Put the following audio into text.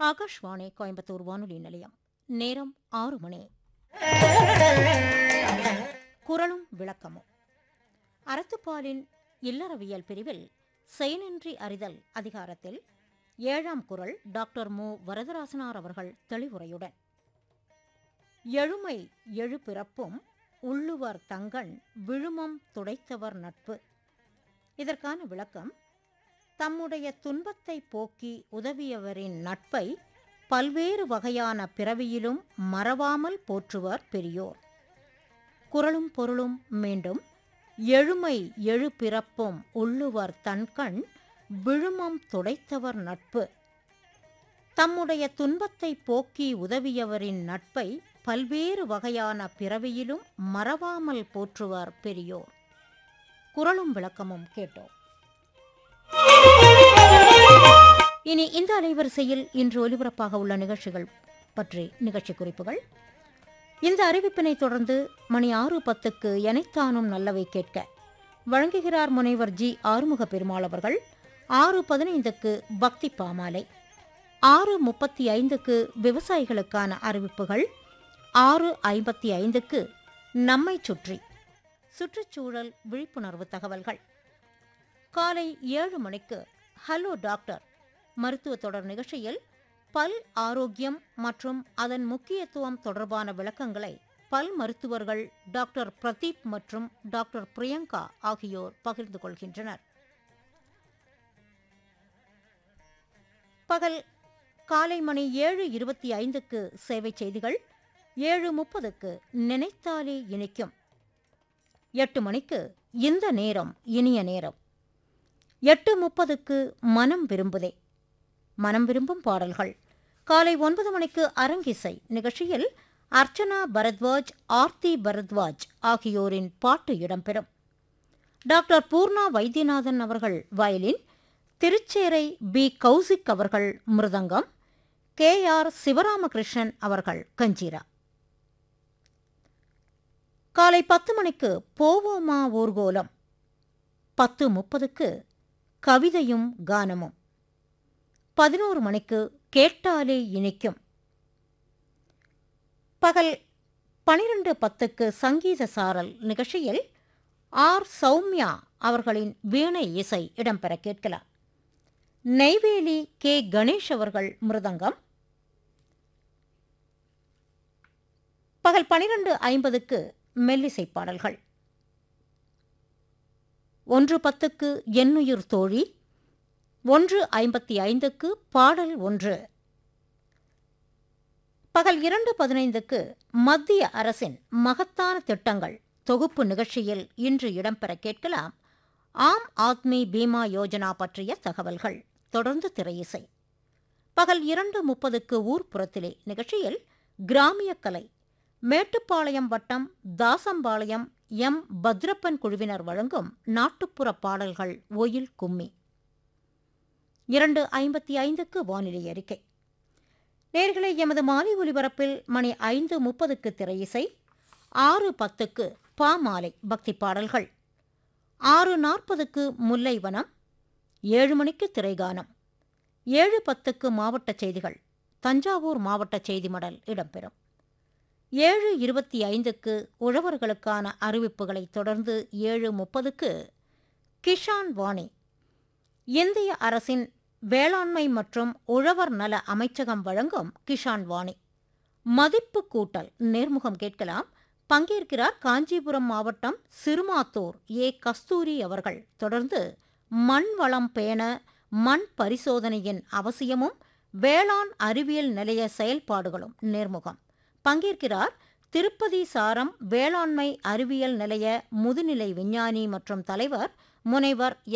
ஆகாஷ்வாணி கோயம்புத்தூர் வானொலி நிலையம் நேரம் ஆறு மணி குரலும் விளக்கமும் அறத்துப்பாலின் இல்லறவியல் பிரிவில் செயனின்றி அறிதல் அதிகாரத்தில் ஏழாம் குரல் டாக்டர் மு வரதராசனார் அவர்கள் தெளிவுரையுடன் எழுமை எழு பிறப்பும் உள்ளுவர் தங்கண் விழுமம் துடைத்தவர் நட்பு இதற்கான விளக்கம் தம்முடைய துன்பத்தை போக்கி உதவியவரின் நட்பை பல்வேறு வகையான பிறவியிலும் மறவாமல் போற்றுவர் பெரியோர் குரலும் பொருளும் மீண்டும் எழுமை எழு பிறப்பும் உள்ளுவர் தன்கண் விழுமம் துடைத்தவர் நட்பு தம்முடைய துன்பத்தை போக்கி உதவியவரின் நட்பை பல்வேறு வகையான பிறவியிலும் மறவாமல் போற்றுவர் பெரியோர் குரலும் விளக்கமும் கேட்டோம் இனி இந்த அலைவரிசையில் இன்று ஒலிபரப்பாக உள்ள நிகழ்ச்சிகள் பற்றி நிகழ்ச்சி குறிப்புகள் இந்த அறிவிப்பினை தொடர்ந்து மணி ஆறு பத்துக்கு எனைத்தானும் நல்லவை கேட்க வழங்குகிறார் முனைவர் ஜி ஆறுமுக பெருமாள் அவர்கள் ஆறு பதினைந்துக்கு பக்தி பாமாலை ஆறு முப்பத்தி ஐந்துக்கு விவசாயிகளுக்கான அறிவிப்புகள் ஆறு ஐம்பத்தி ஐந்துக்கு நம்மை சுற்றி சுற்றுச்சூழல் விழிப்புணர்வு தகவல்கள் காலை ஏழு மணிக்கு ஹலோ டாக்டர் மருத்துவ தொடர் நிகழ்ச்சியில் பல் ஆரோக்கியம் மற்றும் அதன் முக்கியத்துவம் தொடர்பான விளக்கங்களை பல் மருத்துவர்கள் டாக்டர் பிரதீப் மற்றும் டாக்டர் பிரியங்கா ஆகியோர் பகிர்ந்து கொள்கின்றனர் பகல் காலை மணி ஏழு இருபத்தி ஐந்துக்கு சேவை செய்திகள் ஏழு முப்பதுக்கு நினைத்தாலே இனிக்கும் எட்டு மணிக்கு இந்த நேரம் இனிய நேரம் எட்டு முப்பதுக்கு மனம் விரும்புதே மனம் விரும்பும் பாடல்கள் காலை ஒன்பது மணிக்கு அரங்கிசை நிகழ்ச்சியில் அர்ச்சனா பரத்வாஜ் ஆர்த்தி பரத்வாஜ் ஆகியோரின் பாட்டு இடம்பெறும் டாக்டர் பூர்ணா வைத்தியநாதன் அவர்கள் வயலின் திருச்சேரை பி கௌசிக் அவர்கள் மிருதங்கம் கே ஆர் சிவராமகிருஷ்ணன் அவர்கள் கஞ்சீரா காலை பத்து மணிக்கு போவோமா ஊர்கோலம் பத்து முப்பதுக்கு கவிதையும் கானமும் பதினோரு மணிக்கு கேட்டாலே இனிக்கும் பகல் பனிரெண்டு பத்துக்கு சங்கீத சாரல் நிகழ்ச்சியில் ஆர் சௌமியா அவர்களின் வீணை இசை இடம்பெற கேட்கலாம் நெய்வேலி கே கணேஷ் அவர்கள் மிருதங்கம் பகல் பனிரெண்டு ஐம்பதுக்கு மெல்லிசை பாடல்கள் ஒன்று பத்துக்கு எண்ணுயிர் தோழி ஒன்று ஐம்பத்தி ஐந்துக்கு பாடல் ஒன்று பகல் இரண்டு பதினைந்துக்கு மத்திய அரசின் மகத்தான திட்டங்கள் தொகுப்பு நிகழ்ச்சியில் இன்று இடம்பெற கேட்கலாம் ஆம் ஆத்மி பீமா யோஜனா பற்றிய தகவல்கள் தொடர்ந்து திரையிசை பகல் இரண்டு முப்பதுக்கு ஊர்ப்புறத்திலே நிகழ்ச்சியில் கிராமிய கலை மேட்டுப்பாளையம் வட்டம் தாசம்பாளையம் எம் பத்ரப்பன் குழுவினர் வழங்கும் நாட்டுப்புற பாடல்கள் ஒயில் கும்மி இரண்டு ஐம்பத்தி ஐந்துக்கு வானிலை அறிக்கை நேர்களை எமது மாலை ஒலிபரப்பில் மணி ஐந்து முப்பதுக்கு திரையிசை ஆறு பத்துக்கு பாமாலை பக்தி பாடல்கள் ஆறு நாற்பதுக்கு முல்லைவனம் ஏழு மணிக்கு திரைகானம் ஏழு பத்துக்கு மாவட்ட செய்திகள் தஞ்சாவூர் மாவட்ட செய்தி மடல் இடம்பெறும் ஏழு இருபத்தி ஐந்துக்கு உழவர்களுக்கான அறிவிப்புகளை தொடர்ந்து ஏழு முப்பதுக்கு கிஷான் வாணி இந்திய அரசின் வேளாண்மை மற்றும் உழவர் நல அமைச்சகம் வழங்கும் கிஷான் வாணி மதிப்பு கூட்டல் நேர்முகம் கேட்கலாம் பங்கேற்கிறார் காஞ்சிபுரம் மாவட்டம் சிறுமாத்தூர் ஏ கஸ்தூரி அவர்கள் தொடர்ந்து மண் வளம் பேண மண் பரிசோதனையின் அவசியமும் வேளாண் அறிவியல் நிலைய செயல்பாடுகளும் நேர்முகம் பங்கேற்கிறார் திருப்பதி சாரம் வேளாண்மை அறிவியல் நிலைய முதுநிலை விஞ்ஞானி மற்றும் தலைவர் முனைவர்